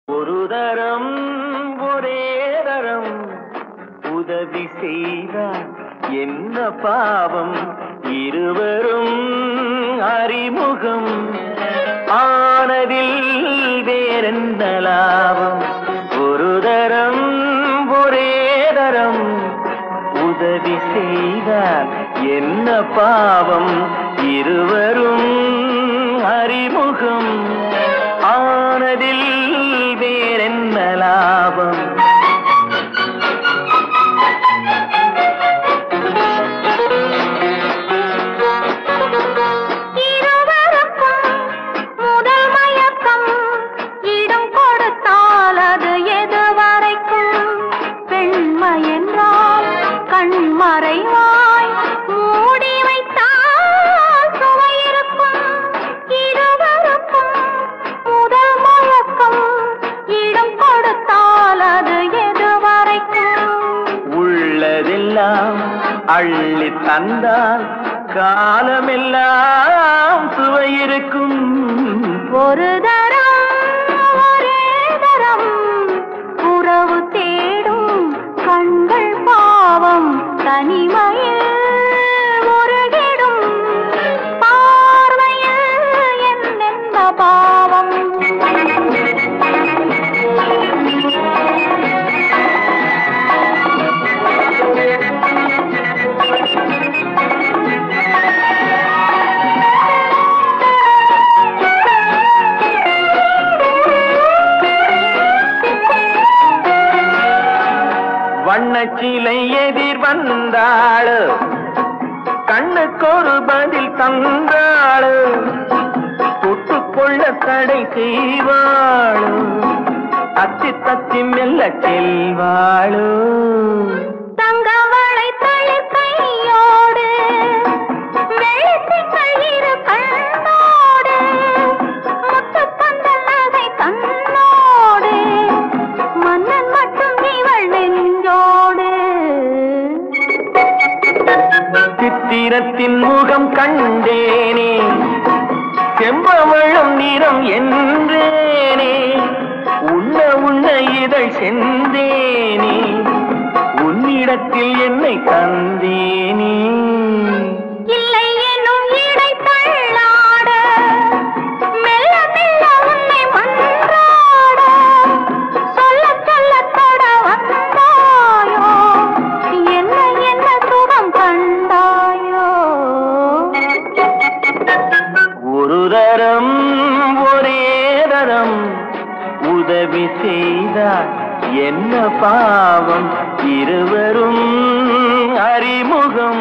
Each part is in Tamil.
ஒரு தரம் ஒரே தரம் உதவி செய்தார் என்ன பாவம் இருவரும் அறிமுகம் ஆனதில் வேறெந்த லாபம் ஒரு தரம் ஒரே தரம் உதவி செய்தால் என்ன பாவம் இருவரும் அறிமுகம் ஆனதில் வேறென்ன லாபம் இருவருக்கும் முதல் மயக்கம் இடம் கொடுத்தால் அது எதுவரைக்கும் பெண்மை என்றால் கண்மறைவாய் மூடி வைத்தால் சுவை இருக்கும் இருவருக்கும் முதல் மயக்கம் இடம் கொடுத்தால் அது எதுவரைக்கும் உள்ளதெல்லாம் அள்ளி தந்தால் காலமெல்லாம் சுவை இருக்கும் ஒரு தரம் ஒரே தரம் உறவு தேடும் கண்கள் பாவம் தனிமையில் முருகிடும் பார்வையில் என்னென்ன பாவம் வண்ணச்சிலை எதிர் வந்தாளு கண்ணுக்கொரு பதில் தந்தாளு தொட்டுக்கொள்ள தடை செய்வாளு தத்தி தத்தி மெல்ல செல்வாளு தங்கவளை தளிர் கையோடு வெள்ளித்திங்கள் இரு கண்ணோடு முத்துப்பந்தல் நகை கண்ணோடு மன்னன் மட்டும் இவள் நெஞ்சோடு சித்திரத்தின் முகம் கண்டேனே செம்பவளம் நிறம் என்றேனே உண்ண உண்ண இதழ் செந்தேனே உன்னிடத்தில் என்னை தந்தேனே இல்லை எனும் இடை தள்ளாட மெல்ல மெல்ல உன்னை மன்றாட சொல்ல சொல்ல தொட வந்தாயோ என்ன என்ன சுகம் கண்டாயோ ஒரு தரம் ஒரே தரம் உதவி செய்தார் என்ன பாவம் இருவரும் அறிமுகம்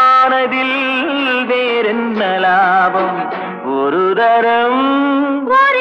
ஆனதில் வேறென்ன லாபம் ஒரு தரம் ஒரு